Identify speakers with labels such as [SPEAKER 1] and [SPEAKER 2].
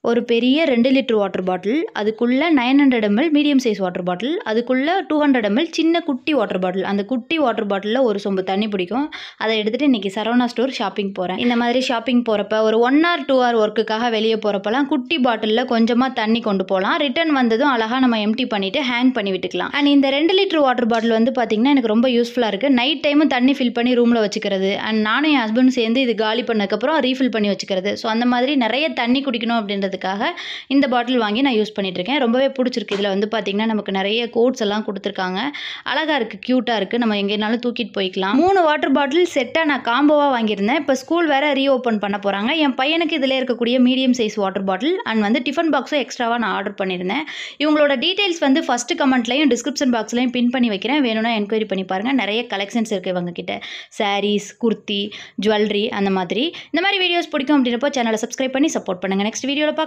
[SPEAKER 1] ஒரு பெரிய ரெண்டு லிட்டர் வாட்டர் பாட்டில் அதுக்குள்ளே nine hundred ML medium size water bottle அதுக்குள்ளே டூ ஹண்ட்ரட் எம்எல் சின்ன குட்டி வாட்டர் பாட்டில் அந்த குட்டி வாட்டர் பாட்டிலில் ஒரு சொம்பு தண்ணி பிடிக்கும் அதை எடுத்துகிட்டு இன்றைக்கி சரவணா ஸ்டோர் ஷாப்பிங் போகிறேன் இந்த மாதிரி ஷாப்பிங் போகிறப்ப ஒரு ஒன் ஆர் டூ ஹவர் ஒர்க்குக்காக வெளியே போகிறப்பலாம் குட்டி பாட்டிலில் கொஞ்சமாக தண்ணி கொண்டு போகலாம் ரிட்டர்ன் வந்ததும் அழகாக நம்ம எம்டி பண்ணிவிட்டு ஹேங் பண்ணி விட்டுக்கலாம் அண்ட் இந்த ரெண்டு லிட்டர் வாட்டர் பாட்டில் வந்து பார்த்திங்கன்னா எனக்கு ரொம்ப யூஸ்ஃபுல்லாக இருக்குது நைட் டைமும் தண்ணி ஃபில் பண்ணி ரூமில் வச்சுக்கிறது அண்ட் நானும் என் ஹஸ்பண்டும் சேர்ந்து இது காலி பண்ணதுக்கப்புறம் ரீஃபில் பண்ணி வச்சுக்கிறது ஸோ அந்த மாதிரி நிறைய தண்ணி குடிக்கணும் அப்படின்றதுக்காக இந்த பாட்டில் வாங்கி நான் யூஸ் பண்ணிட்டு இருக்கேன் ரொம்பவே பிடிச்சிருக்கு இதில் வந்து பார்த்திங்கன்னா நமக்கு நிறைய கோட்ஸ் எல்லாம் கொடுத்துருக்காங்க அழகாக இருக்குது க்யூட்டாக இருக்குது நம்ம எங்கேனாலும் தூக்கிட்டு போய்க்கலாம் மூணு வாட்டர் பாட்டில் செட்டாக நான் காம்போவாக வாங்கியிருந்தேன் இப்போ ஸ்கூல் வேறு ரீஓப்பன் பண்ண போகிறாங்க என் பையனுக்கு இதில் இருக்கக்கூடிய medium size water bottle and வந்து டிஃபன் பாக்ஸும் எக்ஸ்ட்ராவாக நான் ஆர்டர் பண்ணியிருந்தேன் இவங்களோட டீட்டெயில்ஸ் வந்து ஃபஸ்ட்டு கமெண்ட்லையும் டிஸ்கிரிப்ஷன் பாக்ஸ்லையும் பின் பண்ணி வைக்கிறேன் வேணும்னா என்கொயரி பண்ணி பாருங்கள் நிறைய கலெக்ஷன்ஸ் இருக்குது இவங்க கிட்ட சாரீஸ் குர்த்தி ஜுவல்லரி அந்த மாதிரி இந்த மாதிரி வீடியோஸ் பிடிக்கும் அப்படின்றப்போ சேனலை சப்ஸ்கிரைப் பண்ணி சப்போர்ட் பண்ணுங்கள் நெக்ஸ்ட் வீடியோவில் பார்க்க